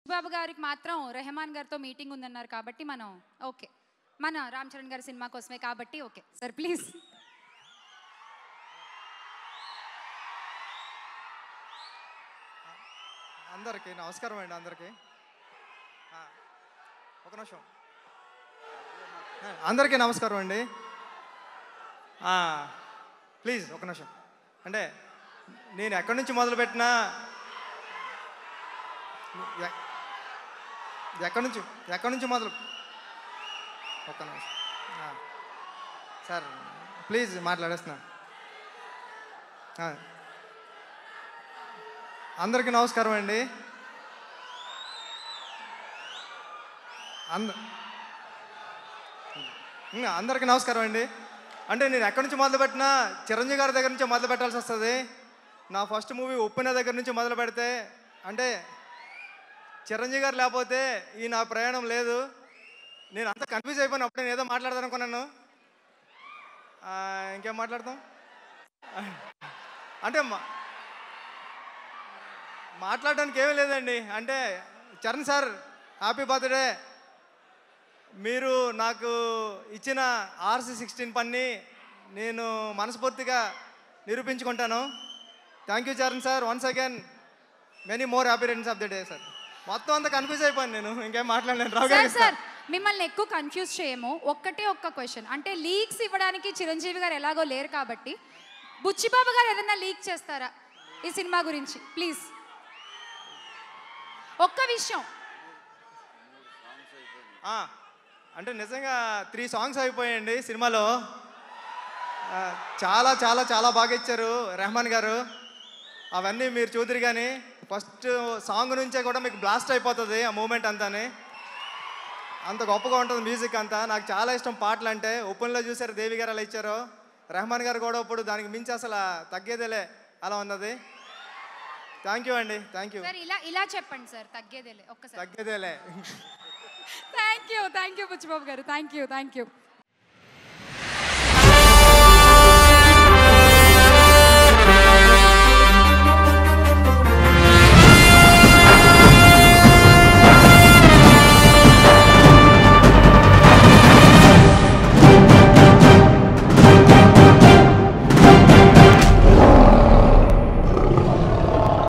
బుచ్చిబాబు గారికి మాత్రం రెహమాన్ గారితో మీటింగ్ ఉందన్నారు కాబట్టి మనం ఓకే మన రామ్ చరణ్ గారి సినిమా కోసమే కాబట్టి ఓకే సార్ ప్లీజ్ అందరికీ నమస్కారం అండి అందరికీ ఆ, ఒక నిమిషం ఆ, అందరికీ నమస్కారం అండి ఆ, ప్లీజ్ ఒక నిమిషం అంటే నేను ఎక్కడి నుంచి మొదలుపెట్టినా ఎ- ఎక్కడి నుంచి ఎక్కడి నుంచి మొదలు ఒక్క నిమిషం ఆ, సార్ ప్లీజ్ మాట్లాడేస్తున్నా ఆ. అందరికీ నమస్కారం అండి అంద ఉమ్, అందరికీ నమస్కారం అండి అంటే నేను ఎక్కడి నుంచి మొదలుపెట్టినా చిరంజీవి గారి దగ్గర నుంచి మొదలు పెట్టాల్సి వస్తుంది నా ఫస్ట్ మూవీ ఉప్పిన దగ్గర నుంచి మొదలు పెడితే అంటే చిరంజీవి గారు లేకపోతే ఈ నా ప్రయాణం లేదు నేను అంత కన్ఫ్యూజ్ అయిపోయిన అప్పుడు నేను ఏదో మాట్లాడదాం అనుకున్నాను ఆ, ఇంకేం మాట్లాడతాం అంటే మా మాట్లాడడానికి ఏమీ లేదండి అంటే చరణ్ సార్ హ్యాపీ బర్త్డే మీరు నాకు ఇచ్చిన ఆర్సీ సిక్స్టీన్ పన్ని నేను మనస్ఫూర్తిగా నిరూపించుకుంటాను thank you Charan sir once again many more happy returns of the day sir మొత్తం అంతా కన్ఫ్యూజ్ అయిపోయాను నేను ఇంకేం మాట్లాడలేను రావు సార్ గారు సార్ మిమ్మల్ని ఎక్కువ కన్ఫ్యూజ్ చేయము ఒక్కటే ఒక్క క్వశ్చన్ అంటే లీక్స్ ఇవ్వడానికి చిరంజీవి గారు ఎలాగో లేరు కాబట్టి బుచ్చిబాబు గారు ఏదైనా లీక్ చేస్తారా ఈ సినిమా గురించి ప్లీజ్ ఒక్క విషయం ఆ, అంటే నిజంగా త్రీ సాంగ్స్ అయిపోయాయండి సినిమాలో ఆ, చాలా చాలా చాలా బాగా ఇచ్చారు రెహమాన్ గారు అవన్నీ మీరు చూద్దరు కానీ ఫస్ట్ సాంగ్ నుంచే కూడా మీకు బ్లాస్ట్ అయిపోతుంది ఆ మూమెంట్ అంతాని అంత గొప్పగా ఉంటుంది మ్యూజిక్ అంతా నాకు చాలా ఇష్టం పాటలు అంటే ఓపెన్లో చూసారు దేవి గారు అలా ఇచ్చారు రెహమాన్ గారు కూడా ఇప్పుడు దానికి మించి అసలు తగ్గేదేలే అలా ఉన్నది థ్యాంక్ యూ అండి థ్యాంక్ యూ సార్ ఇలా ఇలా చెప్పండి సార్ తగ్గేదేలే ఒక్కసారి తగ్గేదేలే thank you thank you Buchibabu గారు థ్యాంక్ యూ థ్యాంక్ యూ